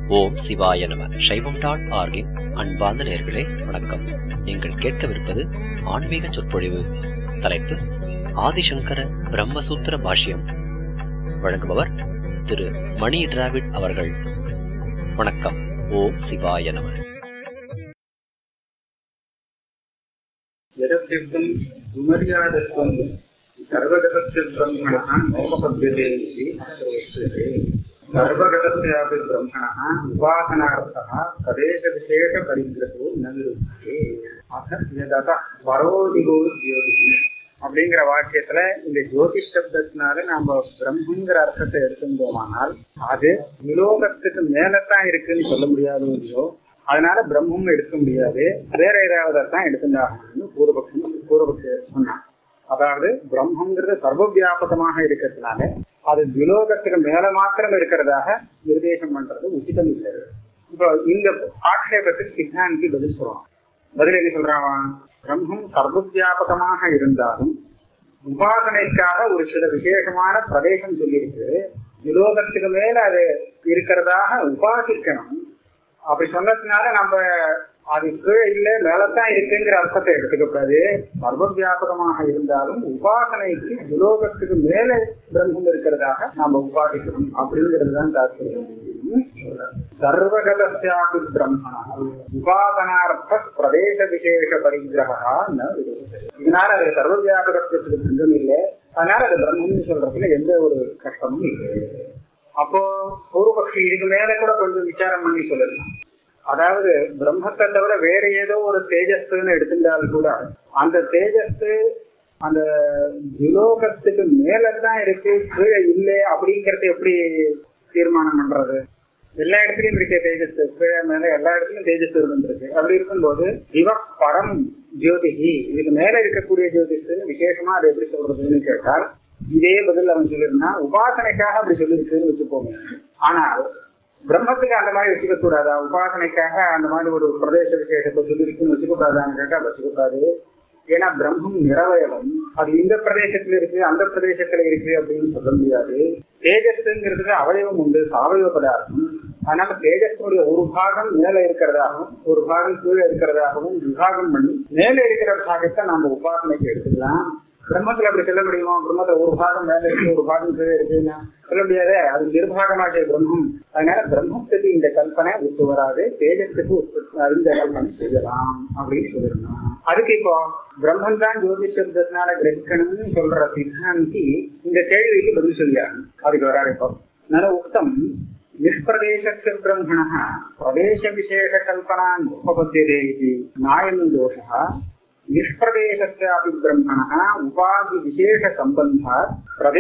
ஓம் சிவாய நம சைவம் டாட் ஆர்கின் அன்பார்ந்த நேர்களே வணக்கம் நீங்கள் கேட்கவிருப்பது ஆன்மீக சொற்பொழிவு தலைப்பு ஆதிசங்கர பிரம்மசூத்திர பாஷ்யம் வழங்குபவர் திரு மணி டிராவிட் அவர்கள் வணக்கம் ஓம் சிவாய நம यदत्यर्थं सुमर्यादत्वं सर्वगतस्य ब्रह्मणः नोपपद्यते इति अत्र उच्यते सर्वगतस्यापि ब्रह्मणः उपासनार्थः प्रदेशविशेषपरिग्रहो न विरुद्धते अथ यदतः பரோதிகோ ஜோதிஷி அப்படிங்கிற வாக்கியத்துல இந்த ஜோதிஷ் சப்தத்தினால நாம பிரம்மங்கிற அர்த்தத்தை எடுத்துட்டோமானால் அது விலோகத்துக்கு மேலத்தான் இருக்குன்னு சொல்ல முடியாதோ இல்லையோ அதனால பிரம்மம் எடுக்க முடியாது வேற ஏதாவது தான் எடுத்துட்டாகணும்னு பூர்வபக்ஷம் பூர்வபக்ஷ சொன்னான் அதாவது பிரம்மங்கிறது சர்வ வியாபகமாக இருக்கிறதுனால அது விலோகத்துக்கு மேல மாத்திரம் இருக்கிறதாக நிர்தேசம் பண்றது உச்சிதம் இல்லை இப்போ இந்த ஆட்சேபத்துக்கு சித்தாந்தி பதில் சொல்றான் பதில் என்ன சொல்றான் பிரம்மம் சர்வ வியாபகமாக இருந்தாலும் உபாசனைக்காக ஒரு சில விசேஷமான பிரதேசம் சொல்லியிருக்கு விலோகத்துக்கு மேல அது இருக்கிறதாக உபாசிக்கணும் அப்படி சொன்னதுனால நம்ம அது கீழே இல்ல மேலத்தான் இருக்குங்கிற அர்த்தத்தை எடுத்துக்கப்படாது சர்வ வியாபகமாக இருந்தாலும் உபாசனைக்கு விலோகத்துக்கு மேல பிரம்மம் இருக்கிறதாக நாம உபாசிக்கணும் அப்படிங்கிறது தான் தாற்பயம் சர்வகதாபி பிரம்மணா உபாசனார்த்த பிரதேச விசேஷ பரிகிரகா ந விரோதத்தை. இதனால அது சர்வ வியாபகத்துக்கு பஞ்சம் இல்லை அதனால அது பிரம்மம்னு சொல்றதுல எந்த ஒரு கஷ்டமும் இல்லை அப்போ பூர்வபக்ஷி இதுக்கு மேல கூட கொஞ்சம் விசாரம் பண்ணி சொல்லலாம் அதாவது பிரம்மத்தை தவிர வேற ஏதோ ஒரு தேஜஸ்ன்னு எடுத்துட்டால் கூட அந்த தேஜஸ் அந்த விலோகத்துக்கு மேலதான் இருக்கு கீழே இல்லை அப்படிங்கறது எப்படி தீர்மானம் பண்றது எல்லா இடத்துலயும் இருக்க தேஜஸ் கீழே மேல எல்லா இடத்துலயும் தேஜஸ் இருந்துருக்கு அப்படி இருக்கும்போது இவ பரம் ஜோதிகி இதுக்கு மேல இருக்கக்கூடிய ஜோதிஷ் விசேஷமா அதை எப்படி சொல்றதுன்னு கேட்டால் இதே பதில் அவன் சொல்லியிருந்தான் உபாசனைக்காக அப்படி சொல்லியிருக்குன்னு வச்சுப்போங்க ஆனால் பிரம்மத்துக்கு அந்த மாதிரி வச்சுக்க கூடாதா உபாசனைக்காக அந்த மாதிரி ஒரு பிரதேச விசேஷத்தை சொல்லியிருக்குன்னு வச்சுக்க கூடாதான்னு கேட்டா வச்சுக்க கூடாது ஏன்னா பிரம்மம் நிறவயவம் அது இந்த பிரதேசத்துல இருக்கு அந்த பிரதேசத்துல இருக்கு அப்படின்னு சொல்ல முடியாது தேஜஸ்ங்கிறதுக்கு அவயவம் உண்டு சாவயவ பதார்த்தம் அதனால தேஜஸ்னுடைய ஒரு பாகம் மேல இருக்கிறதாகவும் ஒரு பாகம் கீழே இருக்கிறதாகவும் விபாகம் பண்ணி மேல இருக்கிற பாகத்தை நம்ம உபாசனைக்கு எடுத்துக்கலாம் பிரம்மத்துல அப்படி சொல்ல முடியுமா பிரம்மத்துல ஒரு பாகம் மேல இருக்கு ஒரு பாகம் கீழே இருக்குன்னா சொல்ல முடியாது அது நிர்பாகமாகிய பிரம்மம் அதனால பிரம்மத்துக்கு இந்த கல்பனை ஒத்து வராது தேஜத்துக்கு ஒத்து- இந்த கல்பனை செய்யலாம் அப்படின்னு சொல்லிருந்தோம் அதுக்கு இப்போ பிரம்மன் தான் ஜோதி சப்தத்தினால கிரகிக்கணும்னு சொல்ற சித்தாந்தி இந்த கேள்விக்கு பதில் சொல்லியாங்க அதுக்கு வராரு இப்போ நல்ல உக்தம் நிஷ்பிரதேசस्य ब्रह्मणः प्रदेशविशेषकल्पनान् उपपद्यते इति नायं दोषः निष्प्रदेशस्यापि ब्रह्मणः उपाधिविशेषसम्बन्धात्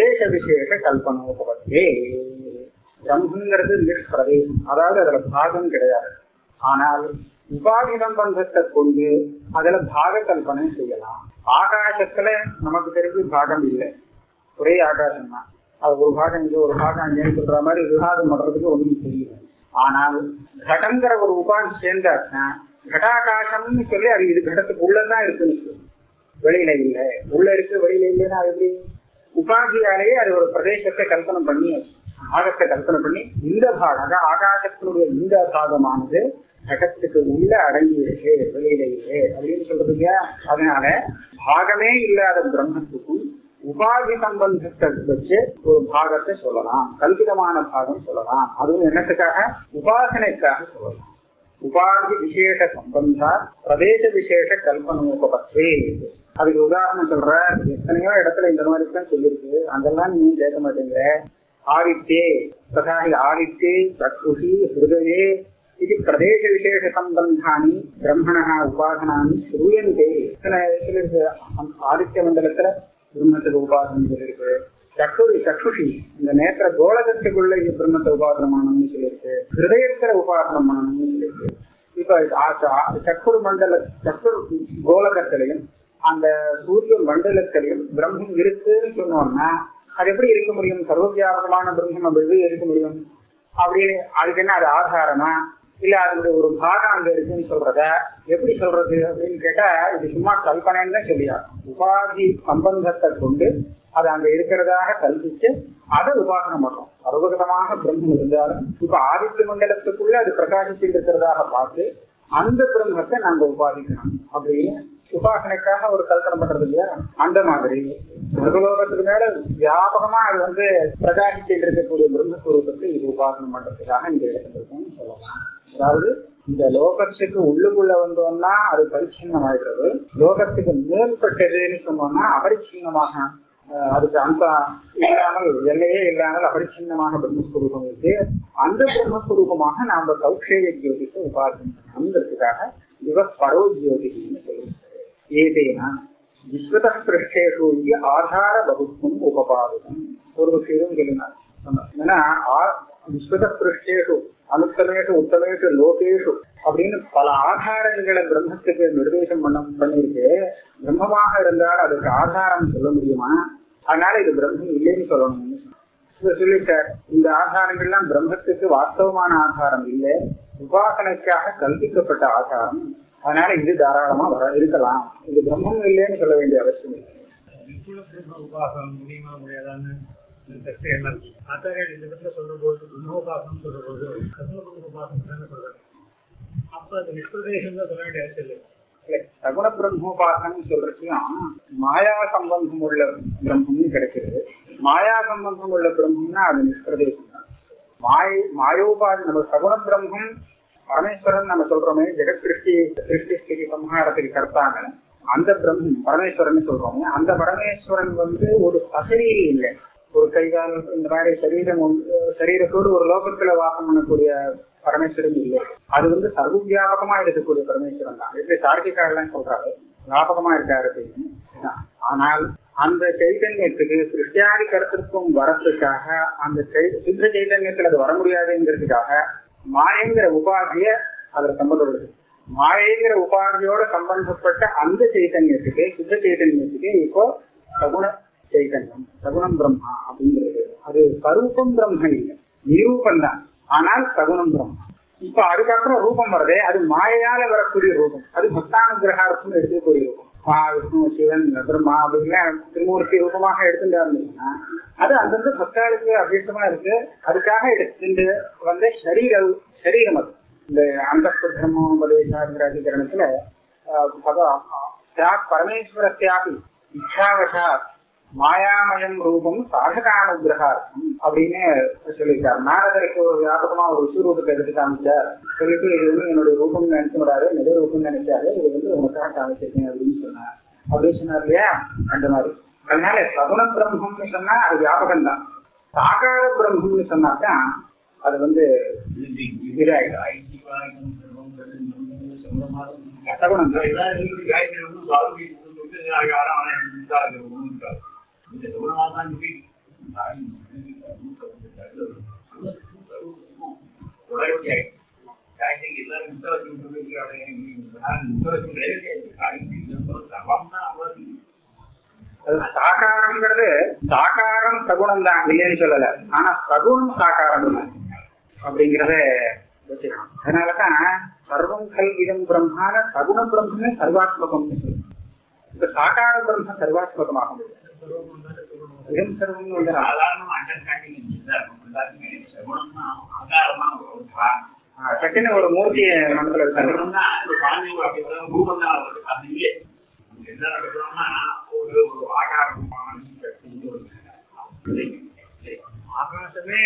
प्रदेशविशेषकल्पनोपपत्ये பிரம்மங்கிறது நிஷ்பிரதேசம் அதாவது அதுல பாகம் கிடையாது ஆனால் உபாதி சம்பந்தத்தை கொண்டு அதுல பாக கல்பனை செய்யலாம் ஆகாசத்துல நமக்கு தெரிஞ்சு பாகம் இல்லை ஒரே ஆகாசம் தான் அது ஒரு பாகம் இங்க ஒரு பாகம் அங்கேன்னு சொல்ற மாதிரி விவாதம் பண்றதுக்கு ஒண்ணும் தெரியல ஆனால் கடங்கிற ஒரு உபாதி சேர்ந்தாச்சுன்னா கடாகாசம்னு சொல்லி அது இது கடத்துக்கு உள்ளதான் இருக்குன்னு சொல்லு. வெளியில இல்ல உள்ள இருக்கு வெளியில இல்லைன்னா அது எப்படி உபாதியாலேயே அது ஒரு பிரதேசத்தை கல்பனை பண்ணி ஆகத்தை கல்பனை பண்ணி இந்த பாகம் அதாவது ஆகாசத்தினுடைய இந்த பாகமானது கடத்துக்கு உள்ள அடங்கி இருக்கு வெளியில இல்லை அப்படின்னு சொல்றது இல்லையா அதனால பாகமே இல்லாத பிரம்மத்துக்கும் உபாதி சம்பந்தத்தை வச்சு ஒரு பாகத்தை சொல்லலாம் கல்பிதமான பாகம் சொல்லலாம் அதுவும் என்னத்துக்காக உபாசனைக்காக சொல்லலாம் உபாதி விசேஷ சம்பந்தா பிரதேச விசேஷ கல்பனோபத்தே அதுக்கு உதாரணம் சொல்ற எத்தனையோ இடத்துல இந்த மாதிரி தான் சொல்லியிருக்கு அதெல்லாம் நீங்க கேட்க மாட்டீங்க ஆதித்யே ததா ஹி ஆதித்யே சக்ஷுஷி ஹிருதயே இது பிரதேச விசேஷ சம்பந்தானி பிரம்மணா உபாசனானி ஸ்ரூயந்தே இத்தனை சொல்லியிருக்கு ஆதித்ய மண்டலத்துல பிரம்மத்துக்கு உபாசனம் சொல்லியிருக்கு சக்ஷுரி சக்ஷுஷி இந்த நேத்திர கோலகத்துக்குள்ள இது பிரம்மத்தை உபாசனம் பண்ணணும்னு சொல்லியிருக்கு ஹிருதயத்துல உபாசனம் பண்ணணும்னு சொல்லியிருக்கு இப்ப ஆ- ஆ- சக்குரு மண்டல சக்குரு கோலகத்திலையும் அந்த சூரிய மண்டலத்திலையும் பிரம்மம் இருக்குன்னு சொன்னோம்னா அது எப்படி இருக்க முடியும் சர்வவியாபகமான பிரம்மம் அப்படி எப்படி இருக்க முடியும் அப்படின்னு அதுக்கு என்ன அது ஆதாரமா இல்ல அதனுடைய ஒரு பாகம் அங்க இருக்குன்னு சொல்றத எப்படி சொல்றது அப்படின்னு கேட்டா இது சும்மா கல்பனைன்னு தான் சொல்லியா உபாதி சம்பந்தத்தை கொண்டு அது அங்க இருக்கிறதாக கல்பிச்சு அதை உபாசனம் பண்றோம் சர்வகதமாக பிரம்மம் இருந்தாலும் இப்ப ஆதித்ய மண்டலத்துக்குள்ள அது பிரகாசிச்சு இருக்கிறதாக பார்த்து அந்த பிரம்மத்தை நாங்க உபாதிக்கணும் அப்படின்னு உபாசனைக்காக ஒரு கல்பனை பண்றது இல்லையா அந்த மாதிரி சொர்க்கலோகத்துக்கு மேல வியாபகமா அது வந்து பிரகாசிச்சு இருக்கக்கூடிய பிரம்மஸ்வரூபத்தை இது உபாசனம் பண்றதுக்காக இந்த இடத்துல இருக்குன்னு சொல்லலாம் அதாவது இந்த லோகத்துக்கு உள்ளுக்குள்ள வந்தோம்னா அது பரிச்சின்னம் ஆயிடுறது லோகத்துக்கு மேற்பட்டதுன்னு சொன்னோம்னா அபரிச்சின்னமாக அஹ், அதுக்கு அந்த இல்லாமல் எல்லையே இல்லாமல் அபரிச்சின்னமான பிரம்மஸ்வரூபம் இருக்கு அந்த பிரம்மஸ்வரூபமாக நாம கௌஷேய ஜோதிஷை உபாசனங்கிறதுக்காக இவ பரோ ஜோதின்னு சொல்லுவோம் ஏதேனா விஸ்வத பிருஷ்டேஷு இங்கே ஆதார பகுத்துவம் உபபாதம் ஒரு விஷயம் சொல்லினார் சொன்னார். ஏன்னா ஆ- விஸ்வத பிருஷ்டேஷு அனுத்தமேஷு உத்தமேஷு லோகேஷு அப்படின்னு பல ஆதாரங்களை பிரம்மத்துக்கு நிர்தேசம் பண்ண பண்ணிருக்கு பிரம்மமாக இருந்தால் அதுக்கு ஆதாரம் சொல்ல முடியுமா அதனால இது பிரம்மம் இல்லைன்னு சொல்லணும்னு சொன்னார். இதை சொல்லிட்டார் இந்த ஆதாரங்கள்லாம் பிரம்மத்துக்கு வாஸ்தவமான ஆதாரம் இல்லை உபாசனைக்காக கல்பிக்கப்பட்ட ஆதாரம் அதனால இது தாராளமா வர இருக்கலாம் இது பிரம்மம் இல்லைன்னு சொல்ல வேண்டிய அவசியம் இல்லை நிர்குண பிரம்ம உபாசனம் முடியுமா முடியாதான்னு ஒரு டெஸ்ட் என்ன இருக்கு ஆச்சாரியர் இந்த இடத்துல சொல்ற போது பிரம்மோபாசனம் சொல்ற போது கர்ம பிரம்ம உபாசனம் தானே சொல்றாரு அப்ப அது நிஷ்பிரதேசம் தான் சொல்ல வேண்டிய அவசியம் இல்லை இல்ல, சகுண பிரம்மோபாசனம் சொல்றதையும் மாயா சம்பந்தம் உள்ள பிரம்மம்னு கிடைக்கிறது மாயா சம்பந்தம் உள்ள பிரம்மம்னா அது நிஷ்பிரதேசம் தான் மாய மாயோபாதி நம்ம சகுண பிரம்மம் பரமேஸ்வரன் நம்ம சொல்றோமே ஜெகத் சிருஷ்டி சிருஷ்டி ஸ்திதி சம்ஹாரத்துக்கு கர்த்தாங்க அந்த பிரம்மம் பரமேஸ்வரன் சொல்றோமே அந்த பரமேஸ்வரன் வந்து ஒரு அசரீரி இல்லை ஒரு கைகால் இந்த மாதிரி சரீரம் ஒன்று- சரீரத்தோடு ஒரு லோகத்துல வாசம் பண்ணக்கூடிய பரமேஸ்வரன் இல்லை அது வந்து சர்வ வியாபகமா இருக்கக்கூடிய பரமேஸ்வரன் தான் எப்படி தார்க்கிகாரெல்லாம் சொல்றாரு வியாபகமா இருக்காரு அப்படின்னு ஆனால் அந்த சைதன்யத்துக்கு சிருஷ்டியாதி கருத்திற்கும் வரத்துக்காக அந்த சை- சித்த சைதன்யத்துல அது வர முடியாதுங்கிறதுக்காக மாயங்கிற உபாதிய அதுல சம்பந்தப்படுது மாயங்கிற உபாதியோட சம்பந்தப்பட்ட அந்த சைதன்யத்துக்கு சித்த சைதன்யத்துக்கு இப்போ சகுண சைதன்யம் சகுணம் பிரம்மா அப்படிங்கிறது அது ஸ்வரூபம் பிரம்ம இல்லை நிரூபம் தான் ஆனால் சகுணம் பிரம்மா இப்ப அதுக்கப்புறம் ரூபம் வருதே அது மாயையால வரக்கூடிய ரூபம் அது பக்தானுகிரகார்த்தம் எடுக்கக்கூடிய ரூபம் மா விஷ்ணு சிவன் பிரம்மா அப்படின்லாம் திருமூர்த்தி ரூபமாக எடுத்துட்டாருன்னா அது அந்தந்த பக்தாளுக்கு அபேஷமா இருக்கு அதுக்காக எடுத்துட்டு வந்த சரீர சரீரம் அது இந்த அந்த பிரம்மோபதேசாங்கிற அதிகரணத்துல ஆஹ், பகவா- சாத் பரமேஸ்வரஸ்யாபி இச்சாவசாத் மாயாமயம் ரூபம் சாதகானுகிரகார்த்தம் அப்படின்னு சொல்லியிருக்காரு நாரதருக்கு ஒரு வியாபகமா ஒரு விஸ்வரூபத்தை எடுத்து காமிச்சார் சொல்லிட்டு இது வந்து என்னுடைய ரூபம் நினைச்சு விடாது நிஜ ரூபம் நினைச்சாரு இது வந்து உனக்காக காமிச்சிருக்கேன் அப்படின்னு சொன்னார் அப்படின்னு சொன்னார் இல்லையா அந்த மாதிரி அதனால சகுண பிரம்மம்னு சொன்னா அது வியாபகம் தான் சாகார பிரம்மம்னு சொன்னாதான் அது வந்து இதாயிடும் சகுணம் தான். அது சாகாரம்ங்கிறது சாகாரம் சகுணம் தான் இல்லைன்னு சொல்லல ஆனா சகுணம் சாகாரம் இல்லை அப்படிங்கறத வச்சுக்கணும் அதனாலதான் சர்வம் கல்விதம் பிரம்மான சகுண பிரம்மே சர்வாத்மகம் இப்ப சாகார பிரம்ம சர்வாத்மகமாக முடியும் இதம் சர்வம் வந்து ஆ, டக்குன்னு ஒரு மூர்த்தியை மனசுல இருக்காரு ஆகாசமே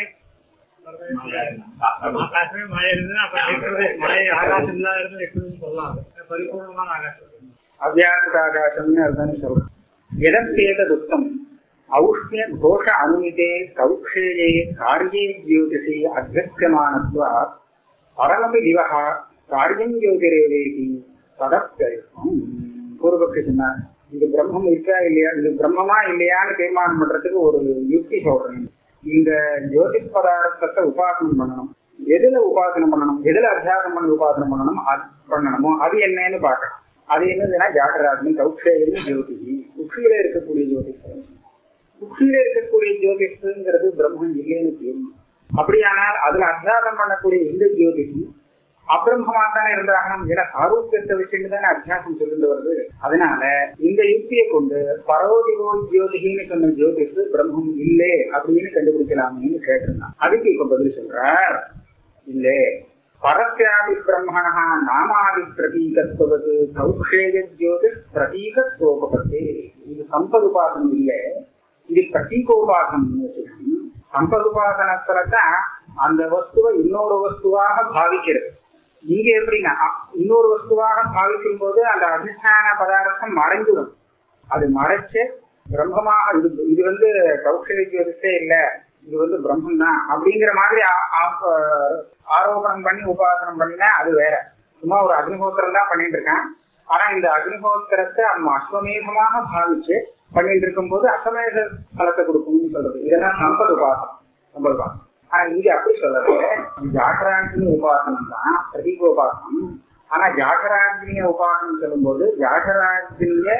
ஆகாசமே மழை இருந்ததுன்னா அப்ப நிஷ்பிரதே- மழை ஆகாசம் இல்லாத இருந்தா நிஷ்பிரதேசம் சொல்லலாம் அது. பரிபூர்ணமான ஆகாசம் அவ்யாக்கிருத ஆகாசம்னு அதுதானே சொல்றோம் எதப்பேததுக்தம் ஔஷ்ணிய கோஷ அனுமிதே கௌஷேயே காரியே ஜோதிஷே அத்தியமானத்வா பரமபி திவஹ காரியம் ஜோதிரேவேதி ததப்பியம் பூர்வபக்ஷி சொன்னார் இது பிரம்மம் இருக்கா இல்லையா இது பிரம்மமா இல்லையான்னு தீர்மானம் பண்றதுக்கு ஒரு யுக்தி சொல்றேன் இந்த ஜோதிஷ் பதார்த்தத்தை உபாசனம் பண்ணணும் எதுல உபாசனம் பண்ணணும் எதுல அத்தியாசம் பண்ணி உபாசனம் பண்ணணும் அது பண்ணணுமோ அது என்னன்னு பார்க்கணும் அது என்னதுன்னா ஜாகராஜ்னி கௌஷேயி ஜோதிஷி உச்சியில இருக்கக்கூடிய ஜோதிஷம் உச்சியில இருக்கக்கூடிய ஜோதிஷங்கிறது பிரம்மம் இல்லைன்னு தெரியும் அப்படியானால் அதுல அத்தியாசம் பண்ணக்கூடிய இந்த ஜோதிஷம் அபிரம்மமா தானே இருந்தாகணும் ஏன்னா சாரூபியத்தை வச்சுட்டு தானே அத்தியாசம் சொல்லிட்டு வருது அதனால இந்த யுக்தியை கொண்டு பரோதிகோ ஜோதிகின்னு சொன்ன ஜோதிஷு பிரம்மம் இல்லே அப்படின்னு கண்டுபிடிக்கலாமேன்னு கேட்டிருந்தான் அதுக்கு இப்ப பதில் சொல்றார் இல்லே பரஸ்யாபி பிரம்மணா நாமாதி பிரதீகத்துவது சௌஷேய ஜோதிஷ் பிரதீகத்துவோபத்தே இது சம்பதுபாசனம் இல்லை இது பிரதீகோபாசனம்னு வச்சுக்கணும் சம்பதுபாசனத்துலதான் அந்த வஸ்துவை இன்னொரு வஸ்துவாக பாவிக்கிறது இங்க எப்படின்னா அ- இன்னொரு வஸ்துவாக பாவிக்கும் போது அந்த அதிஷ்டான பதார்த்தம் மறைஞ்சிடும் அது மறைச்சு பிரம்மமாக இது இது வந்து கௌஷல ஜோதிஷே இல்ல இது வந்து பிரம்மம் தான் அப்படிங்கிற மாதிரி ஆ- ஆ- ஆரோபணம் பண்ணி உபாசனம் பண்ணினா அது வேற சும்மா ஒரு அக்னிஹோத்திரம் தான் பண்ணிட்டு இருக்கான் ஆனா இந்த அக்னிஹோத்திரத்தை அவன் அஸ்வமேகமாக பாவிச்சு பண்ணிட்டு இருக்கும்போது அஸ்வமேக பலத்தை கொடுக்கும்னு சொல்றது இதெல்லாம் சம்பது உபாசனம் சம்பது உபாசனம் ஆனா இங்க அப்படி சொல்லல ஜாகராஜினி உபாசனம் தான் பிரதீகோபாசனம் ஆனா ஜாகராஜினிய உபாசனம் சொல்லும்போது ஜாகராஜினிய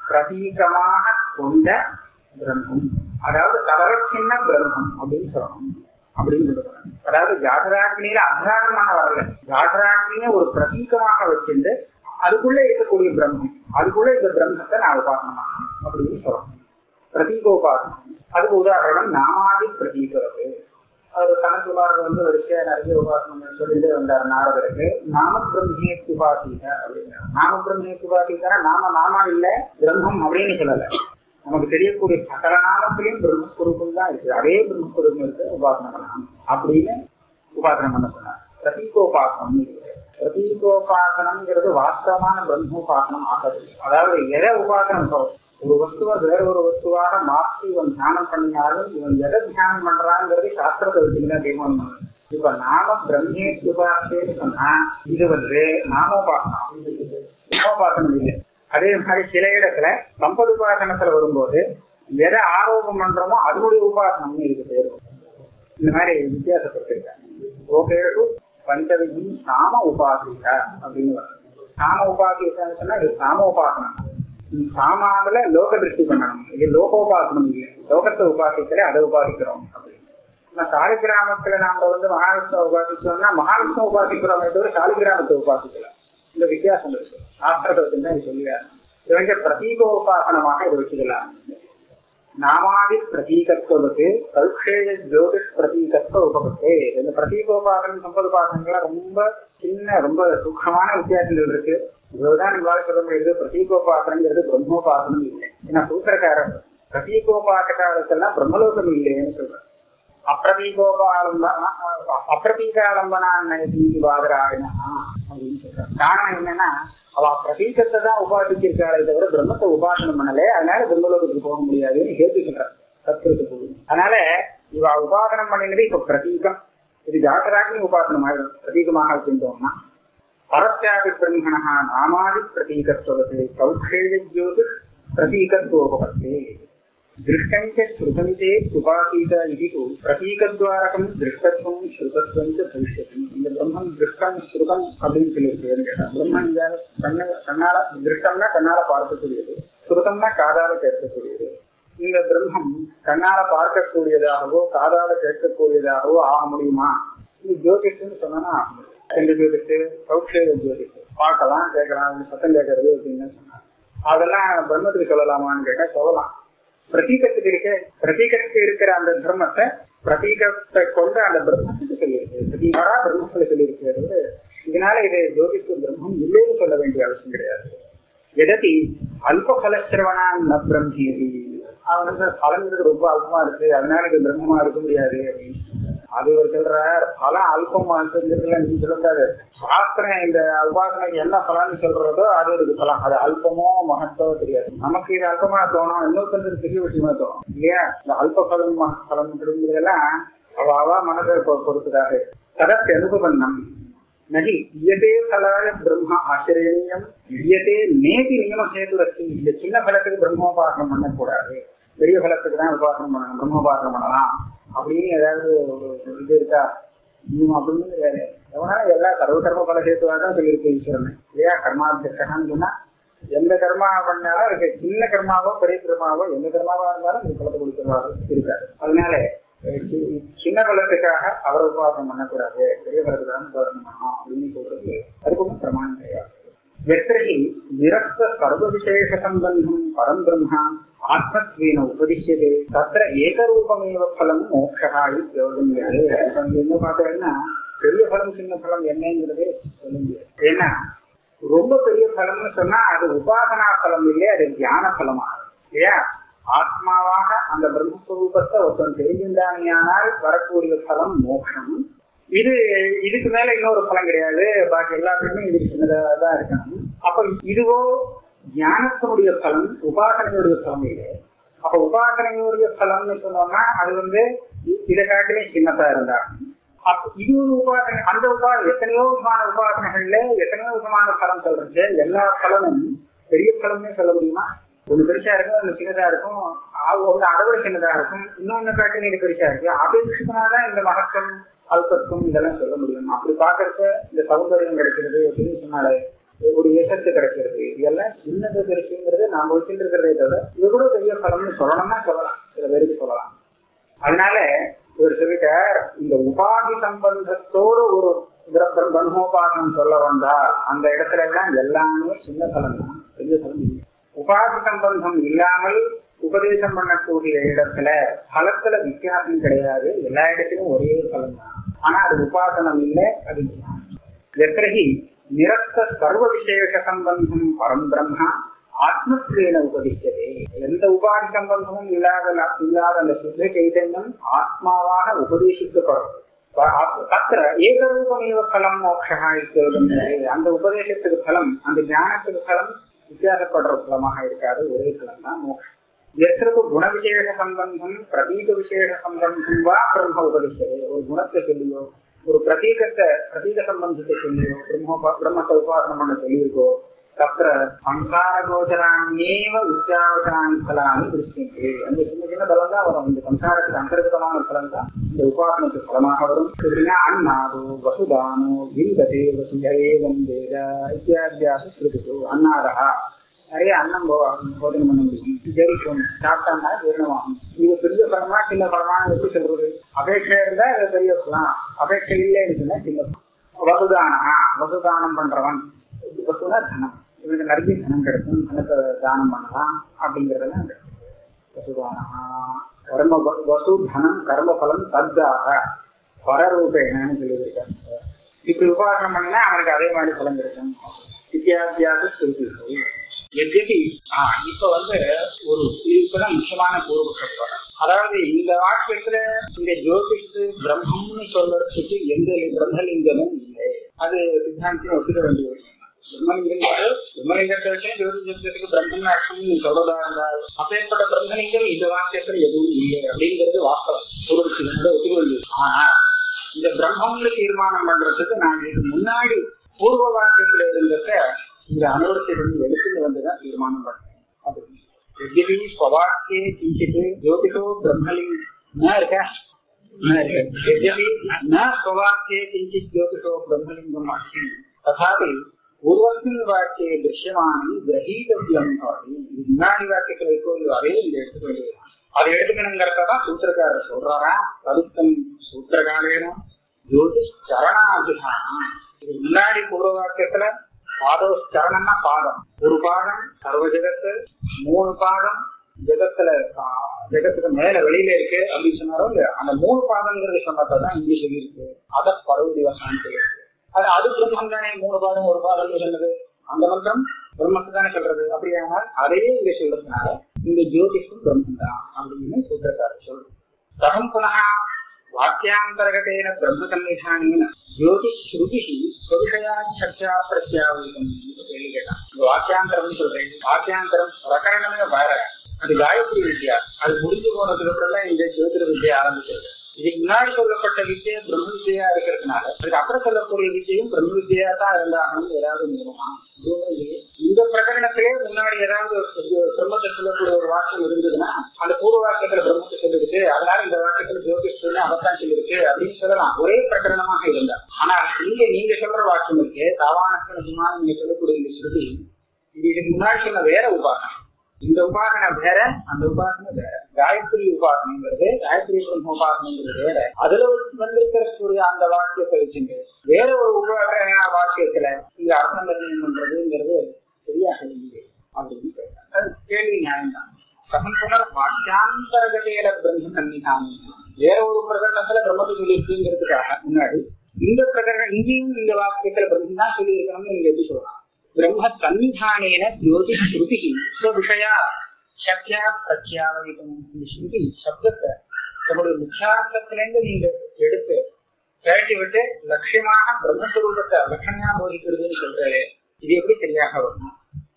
பிரதீகமாக கொண்ட பிரம்மம் அதாவது கதவச்சின்ன பிரம்மம் அப்படின்னு சொல்லணும் அப்படின்னு சொல்லுவாங்க அதாவது ஜாகராஜினியில அத்தியாரமாக வரல ஜாகராஜினிய ஒரு பிரதீகமாக வச்சிருந்து அதுக்குள்ள இருக்கக்கூடிய பிரம்மம் அதுக்குள்ள இந்த பிரம்மத்தை நான் உபாசனம் பண்ணணும் அப்படின்னு சொல்லணும் பிரதீகோபாசனம் அதுக்கு உதாரணம் நாமாதி பிரதீகிறது அவர் கணக்குமார் வந்து வரிசையா நிறைய உபாசனம் சொல்லிட்டு வந்தார் நாரதருக்கு நாம பிரம்மே உபாசிக்க அப்படிங்கிறார் நாம பிரம்மே உபாசிக்கா நாம நாமா இல்ல பிரம்மம் அப்படின்னு சொல்லல நமக்கு தெரியக்கூடிய சகல நாமத்திலையும் பிரம்மஸ்வரூபம் தான் இருக்கு அதே பிரம்மஸ்வரூபம் இருக்கு உபாசனம் பண்ணலாம் அப்படின்னு உபாசனம் பண்ண சொன்னார் பிரதீகோபாசனம் இருக்கு பிரதீகோபாசனம்ங்கிறது வாஸ்தவமான பிரம்மோபாசனம் ஆகாது அதாவது எதை உபாசனம் சொல்றோம் ஒரு வஸ்துவை வேற ஒரு வஸ்துவாக மாற்றி இவன் தியானம் பண்ணினாலும் இவன் எதை தியானம் பண்றாங்கிறது சாஸ்திரத்தை வச்சுதான் தீர்மானம் பண்ணணும் இப்ப நாம பிரம்மே உபாசேன்னு சொன்னா இது வந்து நாமோபாசனம் நாமோபாசனம் இல்லை அதே மாதிரி சில இடத்துல சம்பது உபாசனத்துல வரும்போது எதை ஆரோபம் பண்றோமோ அதனுடைய உபாசனம்னு இதுக்கு பேர் இந்த மாதிரி வித்தியாசப்பட்டிருக்காங்க ஓகேடு பஞ்சவிதி சாம உபாசிக்க அப்படின்னு வருது சாம உபாசிக்கான்னு சொன்னா இது சாம உபாசனம் இந்த சாமாவில லோக திருஷ்டி பண்ணணும் இது லோகோபாசனம் இல்லை லோகத்தை உபாசிக்கல அதை உபாசிக்கிறோம் அப்படின்னு ஆனா சாலிகிராமத்துல நாம வந்து மகாவிஷ்ணு உபாசிச்சோம்னா மகாவிஷ்ணு உபாசிக்கிறோமே தவிர சாலிகிராமத்தை உபாசிக்கல இந்த வித்தியாசம் இருக்கு சாஸ்திரத்தை வச்சுதான் இது சொல்லுவார் இவங்க பிரதீகோபாசனமாக இதை வச்சுக்கலாம் நாமாதி பிரதீகத்துவத்து கல்ஷேய ஜோதிஷ் பிரதீகத்துவ உபகத்தே இந்த பிரதீகோபாசனம் சம்பதுபாசனங்கள்லாம் ரொம்ப சின்ன ரொம்ப சூக்ஷமான வித்தியாசங்கள் இருக்கு இதுதான் நம்மளால சொல்ல முடியுது பிரதீகோபாசனங்கிறது பிரம்மோபாசனம் இல்லை ஏன்னா சூத்திரக்காரர் பிரதீகோபாசகாலத்தெல்லாம் பிரம்மலோகம் இல்லைன்னு சொல்றாரு அப்பிரதீகோபாலம்ப அப்பிரதீகாலம்பனா வாதராயணா அப்படின்னு சொல்றாரு காரணம் என்னன்னா அவ பிரதீகத்தை தான் உபாசிச்சிருக்காளே தவிர பிரம்மத்தை உபாசனம் பண்ணல அதனால பிரம்மலோகத்துக்கு போக முடியாதுன்னு கேட்டு சொல்றாரு சத்திரத்து போகுது அதனால இவ உபாசனம் பண்ணினது இப்ப பிரதீகம் இது ஜாகராக்னி உபாசனம் ஆயிடும் பிரதீகமாக வச்சிருந்தோம்னா பரஸ்யாபி பிரம்மணா நாமாதி பிரதீகத்துவத்தை கௌஷேய ஜோதி பிரதீகத்துவோபத்தே दृष्टञ्च श्रुतं चेत् उपासीत इति तु प्रतीकद्वारकं திருஷ்டத்துவம் ஸ்ருதத்துவம் பவிஷ்யத்தி இந்த பிரம்மன் திருஷ்டம் ஸ்ருதம் அப்படின்னு சொல்லியிருக்கேன்னு கேட்டா பிரம்மன் இந்த கண்ண கண்ணால திருஷ்டம்னா கண்ணால பார்க்கக்கூடியது ஸ்ருதம்னா காதால கேட்கக்கூடியது இந்த பிரம்மம் கண்ணால பார்க்கக்கூடியதாகவோ காதால கேட்கக்கூடியதாகவோ ஆக முடியுமா இது ஜோதிஷம்னு சொன்னா ஆக முடியும் எந்த ஜோதிஷு சௌக்ஷேக ஜோதிஷு பார்க்கலாம் கேட்கலாம் சத்தம் கேட்கறது அப்படின்னு சொன்னா அதெல்லாம் பிரம்மத்துக்கு சொல்லலாமான்னு கேட்டா சொல்லலாம் பிரதீகத்துக்கு இருக்க பிரதீகத்துக்கு இருக்கிற அந்த தர்மத்தை பிரதீகத்தை கொண்டு அந்த பிரம்மத்துக்கு சொல்லியிருக்கு பிரதீகாரா பிரம்மத்துல சொல்லியிருக்கிறது இதனால இது ஜோதிக்கு பிரம்மம் இல்லைன்னு சொல்ல வேண்டிய அவசியம் கிடையாது எததி அல்பபலசிரவணா ந பிரம்மேதி அவன் வந்து பலங்கிறது ரொம்ப அல்பமா இருக்கு அதனால இது பிரம்மமா இருக்க முடியாது அப்படின்னு அது ஒரு சொல்றார் பலம் அல்பமா இருக்குங்கிறதுல நீங்க சொல்லக்கூடாது சாஸ்திரம் இந்த உபாசனைக்கு என்ன பலன்னு சொல்றதோ அது இருக்கு பலம் அது அல்பமோ மகத்தோ தெரியாது நமக்கு இது அல்பமா தோணும் இன்னொருத்தருக்கு பெரிய விஷயமா தோணும் இல்லையா இந்த அல்ப பலம் மக பலம் அப்படிங்கிறதெல்லாம் அவ அவ மனதை பொ- பொறுத்ததாக ததற்கு அனுபவம் நகி இயதே பலாய பிரம்ம ஆச்சரியனியம் இயதே நேதி நியம சேதுரஸ்தி இந்த சின்ன பலத்துக்கு பிரம்மோபாசனம் பண்ணக்கூடாது பெரிய பலத்துக்கு தான் உபாசனம் பண்ணணும் பிரம்மோபாசனம் பண்ணலாம் அப்படின்னு ஏதாவது ஒரு இது இருக்கா நியமம் அப்படின்னு கிடையாது எவனால எல்லா சர்வ கர்ம பல சேத்துவா தான் சொல்லியிருக்கு ஈஸ்வரன் இல்லையா கர்மாத்தியக்கான்னு சொன்னா எந்த கர்மா பண்ணாலும் அதுக்கு சின்ன கர்மாவோ பெரிய கர்மாவோ எந்த கர்மாவா இருந்தாலும் இந்த பலத்தை கொடுக்கிறவா இருக்காரு அதனால சி- சின்ன பலத்துக்காக அவரை உபாசனம் பண்ணக்கூடாது பெரிய பலத்துக்காக உபாசனம் பண்ணணும் அப்படின்னு சொல்றது அதுக்கு ஒன்றும் பிரமாணம் கிடையாது எத்திரி நிரஸ்த சர்வ விசேஷ சம்பந்தம் பரம் பிரம்மா ஆத்மத்வேன உபதிஷ்யதே தத்திர ஏகரூபமேவ பலம் மோட்சா யோகங்கிறது என்ன பார்த்தீங்கன்னா பெரிய பலம் சின்ன பலம் என்னங்கிறதே சொல்ல முடியாது ஏன்னா ரொம்ப பெரிய பலம்னு சொன்னா அது உபாசனா பலம் இல்லையே அது தியான பலமாகும் இல்லையா ஆத்மாவாக அந்த பிரம்மஸ்வரூபத்தை ஒருத்தன் தெரிஞ்சிருந்தானியானால் வரக்கூடிய பலம் மோட்சம் இது இதுக்கு மேல இன்னொரு பலம் கிடையாது பாக்கி எல்லாத்துக்குமே இது சின்னதா தான் இருக்கணும் அப்ப இதுவோ ஞானத்தினுடைய பலம் உபாசனையுடைய பலம் இல்லை அப்ப உபாசனையுடைய பலம்னு சொன்னோம்னா அது வந்து இ- இதை காட்டிலும் சின்னதா இருந்தா அப்ப இது ஒரு உபாசனை அந்த உபா எத்தனையோ விதமான உபாசனைகள்ல எத்தனையோ விதமான பலம் சொல்றது எல்லா பலனும் பெரிய பலம்னே சொல்ல முடியுமா ஒண்ணு பெருசா இருக்கும் ஒண்ணு சின்னதா இருக்கும் ஆ- ஒண்ணு அளவு சின்னதா இருக்கும் இன்னொன்னு காட்டிலும் இது பெருசா இருக்கு அபேட்சித்தனாதான் இந்த மகத்துவம் அல்பத்துவம் இதெல்லாம் சொல்ல முடியும் அப்படி பாக்குறப்ப இந்த சௌந்தரியம் கிடைக்கிறது அப்படின்னு சொன்னாலே ஒரு எசத்து கிடைக்கிறது இதெல்லாம் சின்னது பெருசுங்கிறது நாம வச்சுட்டு இருக்கிறதே தவிர இது கூட பெரிய பலம்னு சொல்லணும்னா சொல்லலாம் சில பேருக்கு சொல்லலாம் அதனால இவர் சொல்லிட்டார் இந்த உபாதி சம்பந்தத்தோடு ஒரு பிர- பிரம்மோபாசனம் சொல்ல வந்தா அந்த இடத்துல எல்லாம் எல்லாமே சின்ன பலம் தான் பெரிய பலம் இல்லை உபாதி சம்பந்தம் இல்லாமல் உபதேசம் பண்ணக்கூடிய இடத்துல பலத்துல வித்தியாசம் கிடையாது எல்லா இடத்திலும் ஒரே பலம் தான் ஆனா அது உபாசனம் இல்லை அது ஞானம். எத்திரகி நிரஸ்த சர்வ விசேஷ சம்பந்தம் பரம் பிரம்மா ஆத்மத்வேன உபதிஷ்டதே எந்த உபாதி சம்பந்தமும் இல்லாத இல்லாத அந்த சுத்த சைதன்யம் ஆத்மாவாக உபதேசிக்கப்படும் தத்திர ஏகரூபமேவ பலம் மோட்சா இருக்கிறது அந்த உபதேசத்துக்கு பலம் அந்த ஞானத்துக்கு பலம் வித்தியாசப்படுற பலமாக இருக்காது ஒரே பலம் தான் மோட்சம் எத்திற்கு குண விசேஷ சம்பந்தம் பிரதீக விசேஷ சம்பந்தம் வா பிரம்ம உபதிஷ்டதே ஒரு குணத்தை சொல்லியோ ஒரு பிரதீகத்தை பிரதீக சம்பந்தத்தை சொல்லியோ பிரம்ம பிரம்மத்தை உபாசனம் பண்ண சொல்லியிருக்கோ தத்திர சம்சார கோச்சராணியேவ உச்சாவசானி பலானி திருஷ்டிக்கு அந்த சின்ன சின்ன பலம் தான் வரும் இந்த சம்சாரத்துக்கு அந்தர்கதமான பலம் தான் இந்த உபாசனத்துக்கு பலமாக வரும் எப்படின்னா அன்னாதோ வசுதானோ விந்ததே வசுதேவம் வேத இத்தியாத்தியாக ஸ்ருதிக்கு அன்னாதா நிறைய அன்னம் போ- போதனை பண்ண முடியும் ஜெயிக்கும் சாப்பிட்டோம்னா ஜீரணமாகும் இது பெரிய பலமா சின்ன பலமான எப்படி சொல்றது அபேட்சை இருந்தா அது பெரிய பலம் அபேட்சை இல்லைன்னு சொன்னா சின்ன பலம். வசுதானா வசுதானம் பண்றவன் வசுனா தனம் இவனுக்கு நிறைய தனம் கிடைக்கும் தனத்தை தானம் பண்ணலாம் அப்படிங்கறதெல்லாம் கிடைக்கும். வசுதானா கர்ம வ- வசு தனம் கர்ம பலம் தத்தாக பரரூபேனு சொல்லியிருக்காங்க இப்படி உபாசனம் பண்ணா அவனுக்கு அதே மாதிரி பலம் கிடைக்கும் வித்தியாத்தியாக சொல்லிருக்கு எத்யபி ஆஹ் இப்ப வந்து ஒரு இதுக்குதான் முக்கியமான பூர்வபட்சம் அதாவது இந்த வாக்கியத்துல இந்த ஜோதிஷு பிரம்மம்னு சொல்றதுக்கு எந்த பிரம்மலிங்கமும் இல்லை அது சித்தாந்தியம் ஒத்துக்க வேண்டிய விஷயம் பிரம்மலிங்கம் பிரம்மலிங்கத்தை வச்சு ஜோதிஷத்துக்கு பிரம்மன் அர்த்தம் சொல்றதா இருந்தால் அப்பேற்பட்ட பிரம்மலிங்கம் இந்த வாக்கியத்துல எதுவும் இல்லை அப்படிங்கிறது வாஸ்தவம் பூர்வபட்சங்களோட ஒத்துக்க வேண்டியது ஆனா இந்த பிரம்மம்னு தீர்மானம் பண்றதுக்கு நான் இதுக்கு முன்னாடி பூர்வ வாக்கியத்துல இருந்தத இந்த அனுபவத்திலிருந்து எடுத்துட்டு வந்துதான் தீர்மானம் பண்ணேன் அது यद्यपि स्ववाक्ये किञ्चित् ज्योतिषो ब्रह्मलिङ्ग न இருக்கா न இருக்கு यद्यपि न स्ववाक्ये किञ्चित् ज्योतिषो ब्रह्मलिङ्गम् अस्ति तथापि पूर्वस्मिन् वाक्ये दृश्यमानं கிரகீதவியம் भवति முன்னாடி வாக்கியத்துல இருக்கோ அதே இந்த எடுத்துக்க வேண்டியது அதை எடுத்துக்கணுங்கிறதான் சூத்திரக்காரர் சொல்றாரா ததுத்தம் சூத்திரகாரேன ஜோதிஷ் சரணாபிதானம் இது முன்னாடி பூர்வ வாக்கியத்துல பாதோ சரணம்னா பாதம் ஒரு பாதம் சர்வ ஜெகத்து மூணு பாதம் ஜெகத்துல ஆ, ஜெகத்துக்கு மேல வெளியில இருக்கு அப்படின்னு சொன்னாரோ இல்லையா அந்த மூணு பாதங்கிறது சொன்னதான் இங்க சொல்லியிருக்கு அத பரவதி வசான்னு சொல்லியிருக்கு அது அது பிரம்மம் தானே மூணு பாதம் ஒரு பாதம் சொன்னது அந்த மந்திரம் பிரம்மத்தை தானே சொல்றது அப்படியானால் அதையே இங்க சொல்றதுனால இந்த ஜோதிஷம் பிரம்மம் தான் அப்படின்னு சூத்திரக்காரர் சொல்றது தகம் புனः வாக்கியாந்தர்கதேன பிரம்ம சன்னிதானேன ஜோதி ஸ்ருதி ஸ்வவிஷயா சர்ச்சா பிரத்யாவிதம் கேள்வி கேட்டான் இந்த வாக்கியாந்தரம்னு சொல்றேன் வாக்கியாந்தரம் பிரகரணமே வேற அது காயத்ரி வித்யா அது முடிஞ்சு போனதுக்கு அப்புறம் தான் இந்த ஜோதிட வித்யா ஆரம்பிச்சது இதுக்கு முன்னாடி சொல்லப்பட்ட வித்யை பிரம்ம வித்யா இருக்கிறதுனால அதுக்கு அப்புறம் சொல்லக்கூடிய வித்யும் பிரம்ம வித்யா தான் இருந்தாகணும் ஏதாவது நியமமா எதுவுமே இல்லையே. இந்த பிரகரணத்திலே முன்னாடி ஏதாவது ஒரு பிரம்மத்தை சொல்லக்கூடிய ஒரு வாக்கியம் இருந்ததுன்னா அந்த பூர்வ வாக்கியத்துல பிரம்மத்தை சொல்லிருக்கு அதனால இந்த வாக்கியத்துல ஜோதிஷ் அவத்தான் சொல்லிருக்கு அப்படின்னு சொல்லலாம் ஒரே பிரகரணமாக இருந்தா ஆனா இங்க நீங்க சொல்ற வாக்கியம் இருக்கு தாவானத்தின் நிஜமான நீங்க சொல்லக்கூடிய இந்த ஸ்ருதி இது இதுக்கு முன்னாடி சொன்ன வேற உபாசனம் இந்த உபாசனை வேற அந்த உபாசனை வேற காயத்ரி உபாசனைங்கிறது காயத்ரி பிரம்ம உபாசனைங்கிறது வேற அதுல வந்திருக்கக்கூடிய அந்த வாக்கியத்தை வச்சுங்க வேற ஒரு உப வாக்கியத்துல இங்க அர்த்தம் நிர்ணயம் பண்றதுங்கிறது சரியாக இல்லை அப்படின்னு கேட்டாங்க அது கேள்வி நியாயம்தான் கதம் புனர் வாக்கியாந்தரகதையில பிரம்ம சன்னிதானம் வேற ஒரு பிரகடனத்துல பிரம்மத்தை சொல்லியிருக்குங்கிறதுக்காக முன்னாடி இந்த பிரகடனம் இங்கேயும் இந்த வாக்கியத்துல பிரம்மம் தான் சொல்லி இருக்கணும்னு நீங்க எப்படி சொல்லலாம் பிரம்ம சன்னிதானேன ஜோதி ஸ்ருதி விஷயா சக்தியா பிரத்யாவகிதம் இந்த ஸ்ருதி சப்தத்தை நம்முடைய முக்கியார்த்தத்திலேருந்து நீங்க எடுத்து கேட்டி விட்டு லட்சியமாக பிரம்மஸ்வரூபத்தை லட்சணையா போதிக்கிறதுன்னு சொல்றாரு இது எப்படி சரியாக வரும்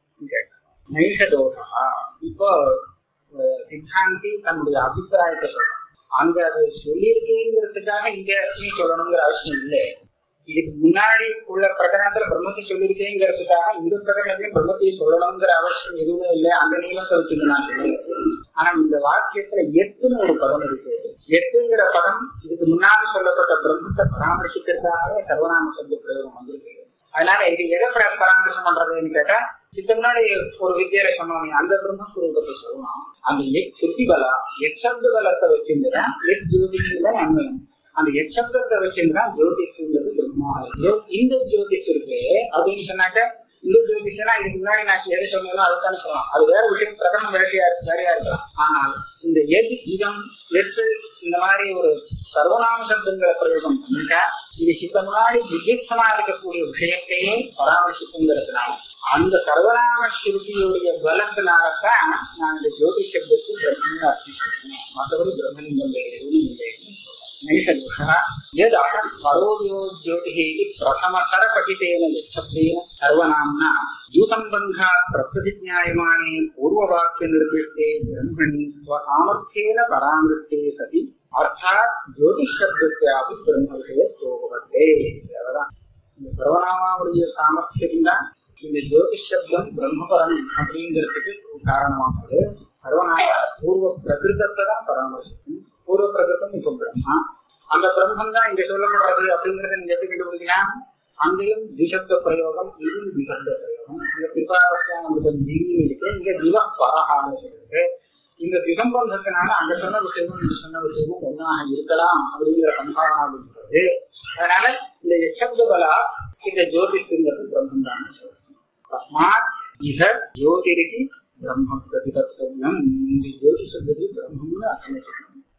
நைஷ தோஷா இப்போ அஹ், சித்தாந்தி தன்னுடைய அபிப்பிராயத்தை சொல்றான் அங்க அது சொல்லியிருக்கேங்கிறதுக்காக இங்க நீ சொல்லணுங்கிற அவசியம் இல்லை இதுக்கு முன்னாடி உள்ள பிரகடனத்துல பிரம்மத்தை சொல்லியிருக்கேங்கிறதுக்காக இந்த பிரகடனத்தையும் பிரம்மத்தை சொல்லணுங்கிற அவசியம் எதுவுமே இல்லை அந்த நீளத்தை வச்சுட்டு நான் சொல்லுவேன் ஆனா இந்த வாக்கியத்துல எட்டுன்னு ஒரு பதம் இருக்கு எட்டுங்கிற பதம் இதுக்கு முன்னாடி சொல்லப்பட்ட பிரம்மத்தை பராமரிக்கிறதுக்காகவே சர்வநாம சப்த பிரயோகம் வந்திருக்கு அதனால இது எதை பர- பராமரிசம் பண்றதுன்னு கேட்டா இதுக்கு முன்னாடி ஒரு வித்தியால சொன்னோம் அந்த பிரம்மஸ்வரூபத்தை சொல்லணும் அந்த எக் சுத்தி பலா எச்சப்த பலத்தை வச்சிருந்தா எக் ஜோதிஷம் தான் அன்வயம் அந்த எச்சப்தத்தை வச்சிருந்தா ஜோதிஷங்கிறது பிரம்மா இருக்கு. இந்த ஜோதிஷ் இருக்கு அப்படின்னு சொன்னாக்க இந்த ஜோதிஷனா இதுக்கு முன்னாடி நான் எதை சொன்னதோ அதைத்தானே சொல்லலாம் அது வேற விஷயம் பிரகடனம் வேறையா வேறையா இருக்கலாம் ஆனால் இந்த எது இதம் எட்டு இந்த மாதிரி ஒரு சர்வநாம சப்தங்கிற பிரயோகம் பண்ணிட்டா இது சித்த முன்னாடி விஜயமா இருக்கக்கூடிய விஷயத்தையே பராமரிச்சுங்கிறதுனால அந்த சர்வநாம ஸ்ருதியுடைய பலத்தினாலதான் நான் இந்த ஜோதி சப்தத்துக்கு பிரம்மன் அர்த்தம் சொல்றேன் மற்றபடி பிரம்மலிங்கம் வேறு எதுவும் இல்லை नैषदोषः यदः परोदयो ज्योतिः इति प्रथमतरपठितेन यच्छब्देन सर्वनाम्ना द्यूसम्बन्धात् प्रप्रतिज्ञायमाने पूर्ववाक्यनिर्दिष्टे ब्रह्मणि स्वसामर्थ्येन परामृष्टे सति अर्थात् ज्योतिஷப்தஸ்யாபி பிரம்மவிஷயத்தோ பவத்தே அவ்வளவுதான் இந்த சர்வநாமாவுடைய சாமர்த்தியம் தான் இந்த ஜோதிஷ் சப்தம் பிரம்மபரம் அப்படிங்கிறதுக்கு காரணமானது சர்வநாம பூர்வ பிரகிருதத்தை தான் பராமரிக்கும் பூர்வ பிரகிருதம் இப்ப பிரம்மா அந்த பிரம்மம் தான் இங்க சொல்லப்படுறது அப்படிங்கறத நீங்க எப்படி கண்டுபிடிக்கலாம் அங்கேயும் திசப்த பிரயோகம் இதுவும் திசப்த பிரயோகம் இங்க பிற்பாபஸ்தானம் ஜீவி இருக்கு இங்க திவ பரஹான்னு இருக்கு இந்த திசம்பந்தத்தினால அங்க சொன்ன விஷயமும் இங்க சொன்ன விஷயமும் ஒன்னாக இருக்கலாம் அப்படிங்கிற சம்பாவனா இருக்கிறது அதனால இந்த எச்சப்த பலா இந்த ஜோதிஷங்கிறது பிரம்மம் தான் தஸ்மாத் இக ஜோதிரிக்கு பிரம்ம பிரதிபத்தம் இந்த ஜோதிஷங்கிறது பிரம்மம்னு அர்த்தம் வச்சுக்கணும்